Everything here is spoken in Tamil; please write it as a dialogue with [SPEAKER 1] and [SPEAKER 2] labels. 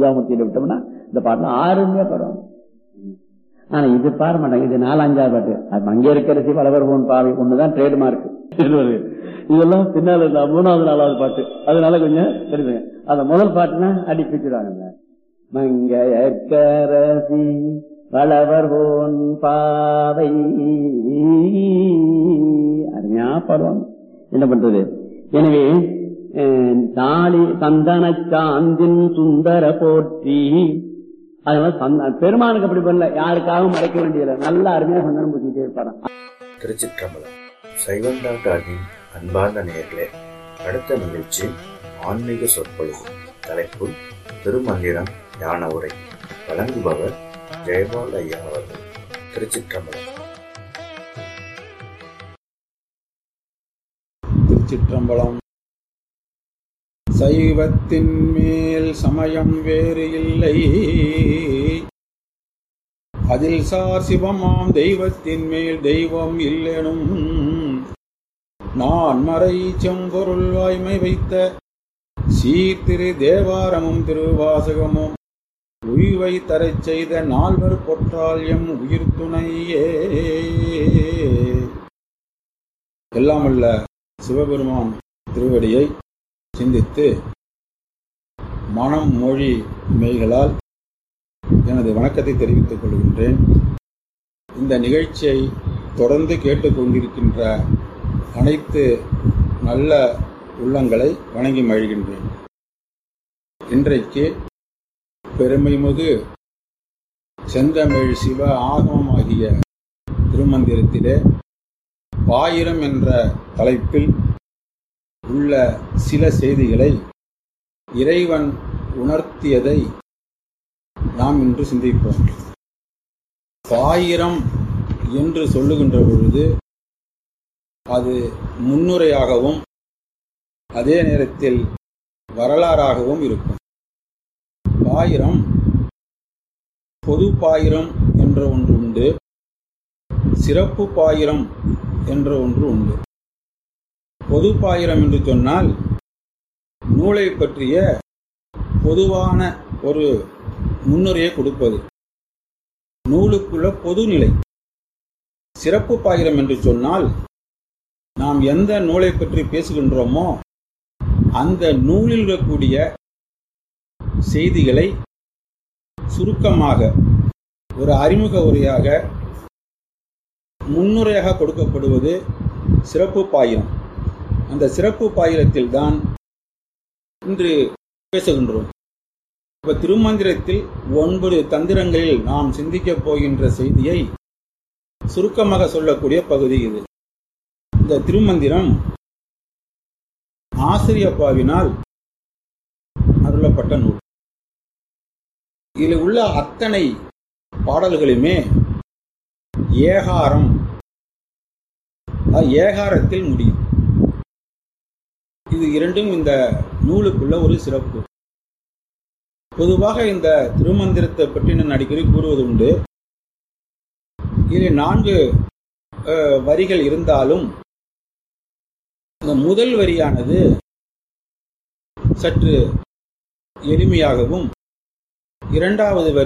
[SPEAKER 1] சுதாமூர்த்தியில விட்டோம்னா இந்த பாட்டுல அருமையா பாடுவாங்க ஆனா இது பாட மாட்டாங்க இது நாலஞ்சாவது பாட்டு அது அங்கே இருக்கிற வளவர் போன் பாவை ஒண்ணுதான் ட்ரேட் மார்க் இதெல்லாம் பின்னால இருந்தா மூணாவது நாலாவது பாட்டு அதனால கொஞ்சம் தெரியுங்க அந்த முதல் பாட்டுனா அடி பிச்சுடுவாங்க மங்கையற்கரசி வளவர் போன் பாவை அருமையா பாடுவாங்க என்ன பண்றது எனவே அஹ், தாலி சந்தன சாந்தின் சுந்தர போற்றி அதனால சந்த- பெருமானுக்கு அப்படி பண்ணல யாருக்காகவும் மறைக்க வேண்டியதில்லை நல்ல அருமையா சந்தனம் பூசிட்டே இருப்பாராம்
[SPEAKER 2] திருச்சிற்றம்பலம் சைவம் டாக்டரின் அன்பார்ந்த நேயர்களே அடுத்த நிகழ்ச்சி ஆன்மீக சொற்பொழிவு தலைப்பு திருமந்திரம் ஞான உரை வழங்குபவர் ஜெயபால் ஐயா அவர்கள் திருச்சிற்றம்பலம்
[SPEAKER 3] திருச்சிற்றம்பலம் சைவத்தின் மேல் சமயம் வேறு இல்லை அதில் சார் சிவமாம் தெய்வத்தின் மேல் தெய்வம் இல்லெனும் நான் மறை செம்பொருள் வாய்மை வைத்த சீர்திரு தேவாரமும் திருவாசகமும் உய்வை தரச் செய்த நால்வர் பொற்றால் எம் உயிர் துணையே எல்லாமல்ல சிவபெருமான் திருவடியை சிந்தித்து மனம் மொழி மெய்களால் எனது வணக்கத்தை தெரிவித்துக் கொள்கின்றேன் இந்த நிகழ்ச்சியை தொடர்ந்து கேட்டுக்கொண்டிருக்கின்ற அனைத்து நல்ல உள்ளங்களை வணங்கி மகிழ்கின்றேன் இன்றைக்கு பெருமைமிகு செந்தமிழ் சிவ ஆகமமாகிய திருமந்திரத்திலே பாயிரம் என்ற தலைப்பில் உள்ள சில செய்திகளை இறைவன் உணர்த்தியதை நாம் இன்று சிந்திப்போம் பாயிரம் என்று சொல்லுகின்ற பொழுது அது முன்னுரையாகவும் அதே நேரத்தில் வரலாறாகவும் இருக்கும் பாயிரம் பொது பாயிரம் என்ற ஒன்று உண்டு சிறப்பு பாயிரம் என்ற ஒன்று உண்டு பொது பாயிரம் என்று சொன்னால் நூலை பற்றிய பொதுவான ஒரு முன்னுரையை கொடுப்பது நூலுக்குள்ள பொதுநிலை சிறப்பு பாயிரம் என்று சொன்னால் நாம் எந்த நூலை பற்றி பேசுகின்றோமோ அந்த நூலில் இருக்கக்கூடிய செய்திகளை சுருக்கமாக ஒரு அறிமுக உரையாக முன்னுரையாக கொடுக்கப்படுவது சிறப்பு பாயிரம் அந்த சிறப்பு பாயிரத்தில் தான் இன்று பேசுகின்றோம் இப்ப திருமந்திரத்தில் ஒன்பது தந்திரங்களில் நாம் சிந்திக்கப் போகின்ற செய்தியை சுருக்கமாக சொல்லக்கூடிய பகுதி இது இந்த திருமந்திரம் ஆசிரியப்பாவினால் அருளப்பட்ட நூல் இதில் உள்ள அத்தனை பாடல்களுமே ஏகாரம் அதாவது ஏகாரத்தில் முடியும் இது இரண்டும் இந்த நூலுக்குள்ள ஒரு சிறப்பு பொதுவாக இந்த திருமந்திரத்தை பற்றி நான் அடிக்கடி கூறுவது உண்டு இதில் நான்கு அஹ், வரிகள் இருந்தாலும் இந்த முதல் வரியானது சற்று எளிமையாகவும் இரண்டாவது வரி